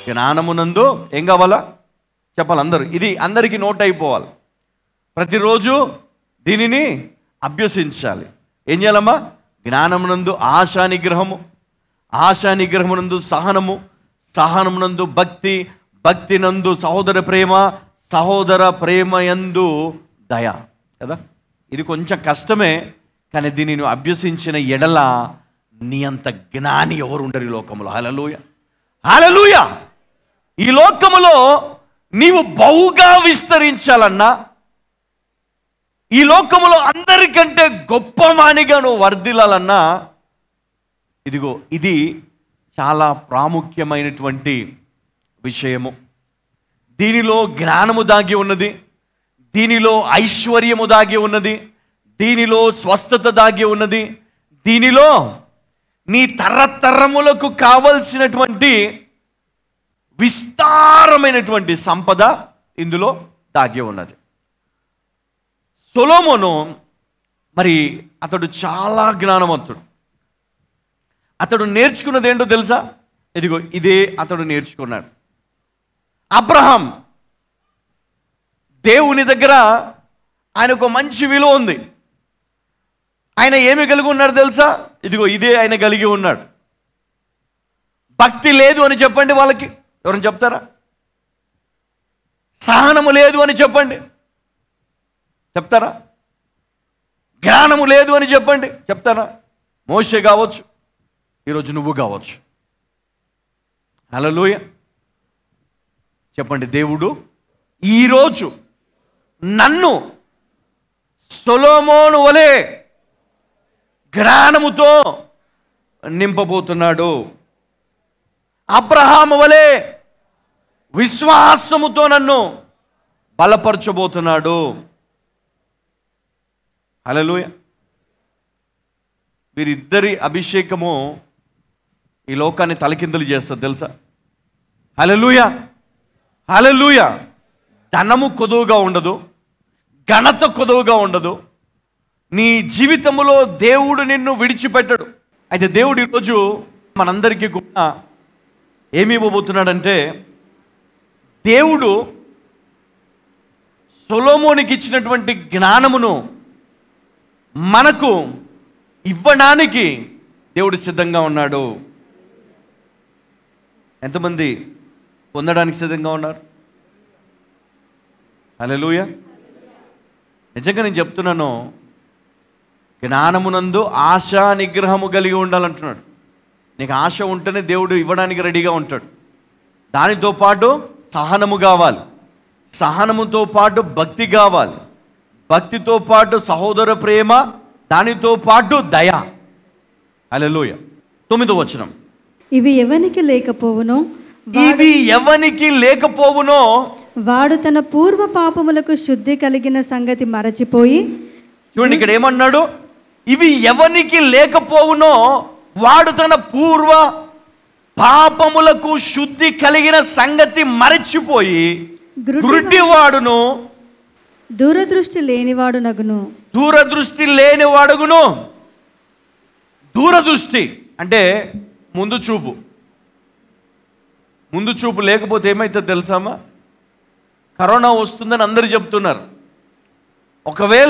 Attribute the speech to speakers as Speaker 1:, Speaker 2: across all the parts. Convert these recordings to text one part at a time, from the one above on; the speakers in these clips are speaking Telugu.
Speaker 1: జ్ఞానమునందు ఏం కావాలా చెప్పాలి అందరూ ఇది అందరికీ నోట్ అయిపోవాలి ప్రతిరోజు దీనిని అభ్యసించాలి ఏం చేయాలమ్మా జ్ఞానమునందు ఆశా నిగ్రహము ఆశా నిగ్రహమునందు సహనము సహనమునందు భక్తి భక్తి నందు సహోదర ప్రేమ సహోదర ప్రేమ యందు దయ కదా ఇది కొంచెం కష్టమే కానీ దీనిని నువ్వు అభ్యసించిన ఎడల నీ అంత జ్ఞాని ఎవరు ఉండరు ఈ లోకంలో హలలుయ హలలుయ ఈ లోకములో నీవు బహుగా విస్తరించాలన్నా ఈ లోకములో అందరికంటే గొప్ప మానిగా నువ్వు వర్ధిల్లాలన్నా ఇదిగో ఇది చాలా ప్రాముఖ్యమైనటువంటి విషయము దీనిలో జ్ఞానము దాగి ఉన్నది దీనిలో ఐశ్వర్యము దాగి ఉన్నది దీనిలో స్వస్థత దాగి ఉన్నది దీనిలో నీ తరతరములకు కావలసినటువంటి విస్తారమైనటువంటి సంపద ఇందులో దాగి ఉన్నది సొలోమోను మరి అతడు చాలా జ్ఞానవంతుడు అతడు నేర్చుకున్నది ఏంటో తెలుసా ఇదిగో ఇదే అతడు నేర్చుకున్నాడు అబ్రహాం దేవుని దగ్గర ఆయనకు మంచి విలువ ఉంది ఆయన ఏమి కలిగి ఉన్నాడు తెలుసా ఇదిగో ఇదే ఆయన కలిగి ఉన్నాడు భక్తి లేదు అని చెప్పండి వాళ్ళకి ఎవరైనా చెప్తారా సహనము లేదు అని చెప్పండి చెప్తారా జ్ఞానము లేదు అని చెప్పండి చెప్తారా మోసే కావచ్చు ఈరోజు నువ్వు కావచ్చు హలోయ చెప్పండి దేవుడు ఈరోజు నన్ను సొలోమోను వలె జ్ఞానముతో నింపబోతున్నాడు అబ్రహాము వలె విశ్వాసముతో నన్ను బలపరచబోతున్నాడు హలోయ వీరిద్దరి అభిషేకము ఈ లోకాన్ని తలకిందులు చేస్తుంది తెలుసా హలలుయ హలలుయ ధనము కొదువుగా ఉండదు ఘనత కొదువుగా ఉండదు నీ జీవితంలో దేవుడు నిన్ను విడిచిపెట్టడు అయితే దేవుడు ఈరోజు మనందరికీ కూడా ఏమి ఇవ్వబోతున్నాడంటే దేవుడు సొలోమోనికి ఇచ్చినటువంటి జ్ఞానమును మనకు ఇవ్వడానికి దేవుడు సిద్ధంగా ఉన్నాడు ఎంతమంది పొందడానికి సిద్ధంగా ఉన్నారు హలోయ నిజంగా నేను చెప్తున్నాను జ్ఞానమునందు ఆశ నిగ్రహము కలిగి ఉండాలంటున్నాడు నీకు ఆశ ఉంటేనే దేవుడు ఇవ్వడానికి రెడీగా ఉంటాడు దానితో పాటు సహనము కావాలి సహనముతో పాటు భక్తి కావాలి భక్తితో పాటు సహోదర ప్రేమ దానితో పాటు దయ అలెలుయ తొమ్మిదో వచనం
Speaker 2: ఇవి ఎవనికి లేకపోవునో
Speaker 1: ఇవి ఎవనికి లేకపోవునో
Speaker 2: వాడు తన పూర్వ పాపములకు శుద్ధి కలిగిన సంగతి మరచిపోయి
Speaker 1: చూడండి ఇక్కడ ఏమన్నాడు ఇవి ఎవనికి లేకపోవునో వాడు తన పూర్వ పాపములకు శుద్ధి కలిగిన సంగతి మరచిపోయి
Speaker 2: గ్రుడ్డి-
Speaker 1: గుడ్డివాడును
Speaker 2: దూరదృష్టి లేనివాడు నగును
Speaker 1: దూరదృష్టి లేని వాడుగును దూరదృష్టి అంటే ముందు చూపు ముందు చూపు లేకపోతే ఏమైతుందో తెలుసామా కరోనా వస్తుందని అందరూ చెప్తున్నారు ఒకవేళ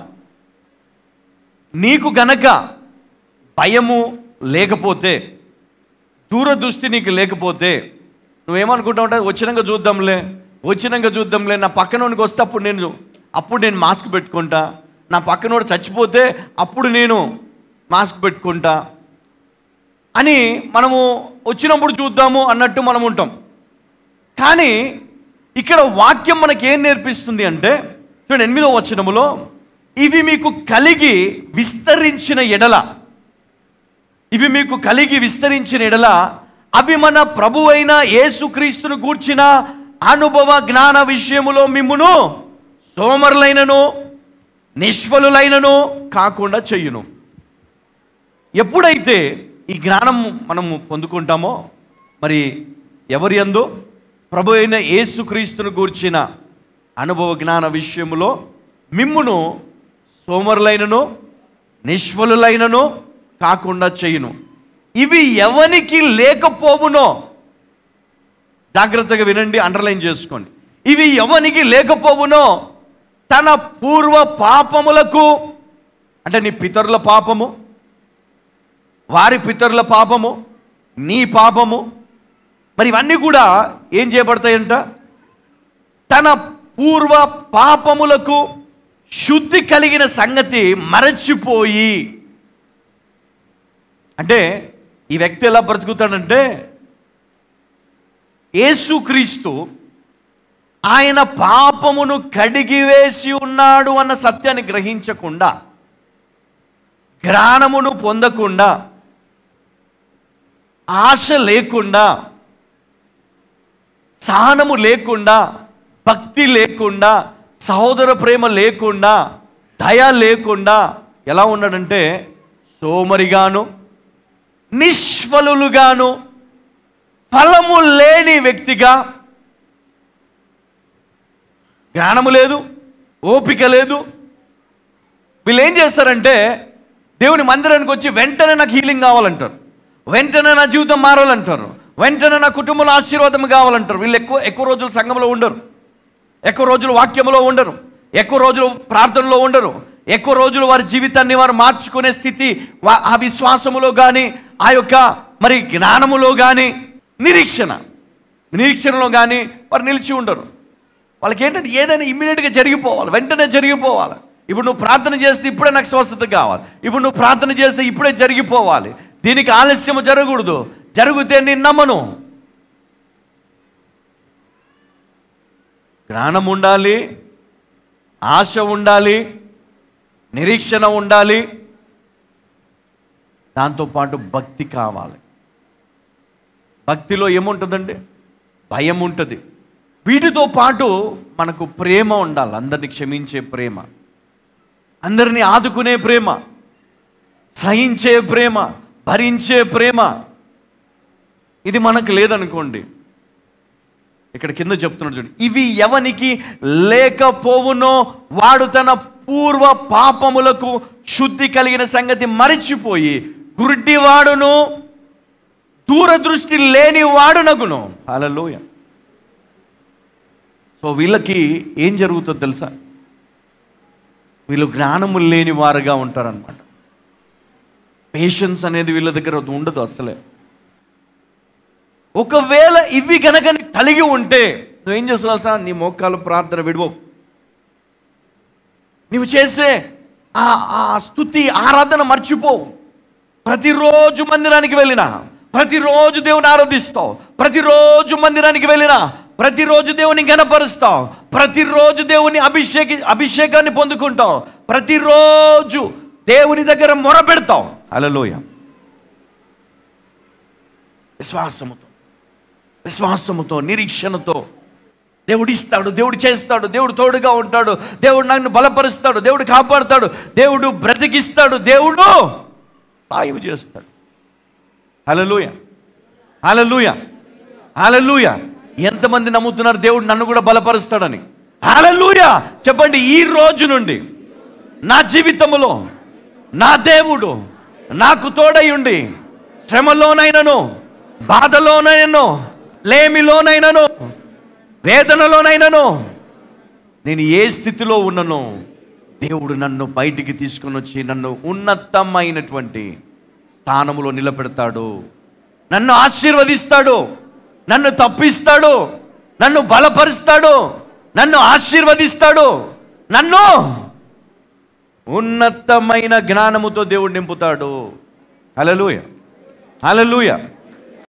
Speaker 1: నీకు గనక భయము లేకపోతే దూరదృష్టి నీకు లేకపోతే నువ్వేమనుకుంటావు అంటే వచ్చినాక చూద్దాంలే వచ్చినాక చూద్దాంలే నా పక్కనోనికి వస్తే అప్పుడు నేను అప్పుడు నేను మాస్క్ పెట్టుకుంటా నా పక్కనోడు చచ్చిపోతే అప్పుడు నేను మాస్క్ పెట్టుకుంటా అని మనము వచ్చినప్పుడు చూద్దాము అన్నట్టు మనం ఉంటాం కానీ ఇక్కడ వాక్యం మనకి ఏం నేర్పిస్తుంది అంటే చూడండి ఎనిమిదో వచనములో ఇవి మీకు కలిగి విస్తరించిన ఎడల ఇవి మీకు కలిగి విస్తరించిన ఎడల అవి మన ప్రభు అయిన యేసుక్రీస్తును కూర్చిన అనుభవ జ్ఞాన విషయములో మిమ్మును సోమరులైనను నిష్ఫలులైనను కాకుండా చెయ్యును ఎప్పుడైతే ఈ జ్ఞానం మనము పొందుకుంటామో మరి ఎవరి అందు ప్రభు అయిన యేసుక్రీస్తును గూర్చిన అనుభవ జ్ఞాన విషయములో మిమ్మును సోమరులైనను నిష్ఫలులైనను కాకుండా చేయును ఇవి ఎవనికి లేకపోవునో జాగ్రత్తగా వినండి అండర్లైన్ చేసుకోండి ఇవి ఎవనికి లేకపోవునో తన పూర్వ పాపములకు అంటే నీ పితరుల పాపము వారి పితరుల పాపము నీ పాపము మరి ఇవన్నీ కూడా ఏం చేయబడతాయంట తన పూర్వ పాపములకు శుద్ధి కలిగిన సంగతి మరచిపోయి అంటే ఈ వ్యక్తి ఎలా బ్రతుకుతాడంటే యేసుక్రీస్తు ఆయన పాపమును కడిగివేసి ఉన్నాడు అన్న సత్యాన్ని గ్రహించకుండా జ్ఞానమును పొందకుండా ఆశ లేకుండా సహనము లేకుండా భక్తి లేకుండా సహోదర ప్రేమ లేకుండా దయ లేకుండా ఎలా ఉన్నాడంటే సోమరిగాను నిష్ఫలులుగాను ఫలము లేని వ్యక్తిగా జ్ఞానము లేదు ఓపిక లేదు వీళ్ళు ఏం చేస్తారంటే దేవుని మందిరానికి వచ్చి వెంటనే నాకు హీలింగ్ కావాలంటారు వెంటనే నా జీవితం మారాలంటారు వెంటనే నా కుటుంబంలో ఆశీర్వాదం కావాలంటారు వీళ్ళు ఎక్కువ ఎక్కువ రోజులు సంఘంలో ఉండరు ఎక్కువ రోజులు వాక్యంలో ఉండరు ఎక్కువ రోజులు ప్రార్థనలో ఉండరు ఎక్కువ రోజులు వారి జీవితాన్ని వారు మార్చుకునే స్థితి వా- ఆ విశ్వాసములో కానీ ఆ యొక్క మరి జ్ఞానములో కానీ నిరీక్షణ నిరీక్షణలో కానీ వారు నిలిచి ఉండరు వాళ్ళకి ఏంటంటే ఏదైనా ఇమ్మీడియట్గా జరిగిపోవాలి వెంటనే జరిగిపోవాలి ఇప్పుడు నువ్వు ప్రార్థన చేస్తే ఇప్పుడే నాకు స్వస్థత కావాలి ఇప్పుడు నువ్వు ప్రార్థన చేస్తే ఇప్పుడే జరిగిపోవాలి దీనికి ఆలస్యం జరగకూడదు జరిగితే నేను నమ్మను జ్ఞానం ఉండాలి ఆశ ఉండాలి నిరీక్షణ ఉండాలి దాంతోపాటు భక్తి కావాలి భక్తిలో ఏముంటుందండి భయం ఉంటుంది వీటితో పాటు మనకు ప్రేమ ఉండాలి అందరిని క్షమించే ప్రేమ అందరినీ ఆదుకునే ప్రేమ సహించే ప్రేమ భరించే ప్రేమ ఇది మనకు లేదనుకోండి ఇక్కడ కింద చెప్తున్నాడు చూడండి ఇవి ఎవనికి లేకపోవునో వాడు తన పూర్వ పాపములకు శుద్ధి కలిగిన సంగతి మరిచిపోయి గుడ్డివాడును దూరదృష్టి లేని వాడునగును హల్లెలూయా సో వీళ్ళకి ఏం జరుగుతుందో తెలుసా వీళ్ళు జ్ఞానము లేని వారుగా ఉంటారనమాట పేషెన్స్ అనేది వీళ్ళ దగ్గర ఉండదు అసలే ఒకవేళ ఇవి గనక నీకు కలిగి ఉంటే నువ్వేం చేస్తావు సార్ నీ మోకాలు ప్రార్థన విడువవు నువ్వు చేసే ఆ ఆ స్థుతి ఆరాధన మర్చిపోవు ప్రతిరోజు మందిరానికి వెళ్ళినా ప్రతిరోజు దేవుని ఆరాధిస్తావు ప్రతిరోజు మందిరానికి వెళ్ళినా ప్రతిరోజు దేవుని గణపరుస్తావు ప్రతిరోజు దేవుని అభిషేకి అభిషేకాన్ని పొందుకుంటావు ప్రతిరోజు దేవుని దగ్గర మొరపెడతావు అలలోయ విశ్వాసముతో విశ్వాసముతో నిరీక్షణతో దేవుడు ఇస్తాడు దేవుడు చేస్తాడు దేవుడు తోడుగా ఉంటాడు దేవుడు నన్ను బలపరుస్తాడు దేవుడు కాపాడుతాడు దేవుడు బ్రతికిస్తాడు దేవుడు సాయం చేస్తాడు హలలుయ హలలుయ హలలుయ ఎంతమంది నమ్ముతున్నారు దేవుడు నన్ను కూడా బలపరుస్తాడని హలలుయ చెప్పండి ఈ రోజు నుండి నా జీవితంలో నా దేవుడు నాకు తోడై ఉండి శ్రమలోనైనను బాధలోనైనను లేమిలోనైనను వేదనలోనైనను నేను ఏ స్థితిలో ఉన్ననో దేవుడు నన్ను బయటికి తీసుకొని వచ్చి నన్ను ఉన్నతమైనటువంటి స్థానములో నిలబెడతాడు నన్ను ఆశీర్వదిస్తాడు నన్ను తప్పిస్తాడు నన్ను బలపరుస్తాడు నన్ను ఆశీర్వదిస్తాడు నన్ను ఉన్నతమైన జ్ఞానముతో దేవుడు నింపుతాడు హలలుయ హలలుయ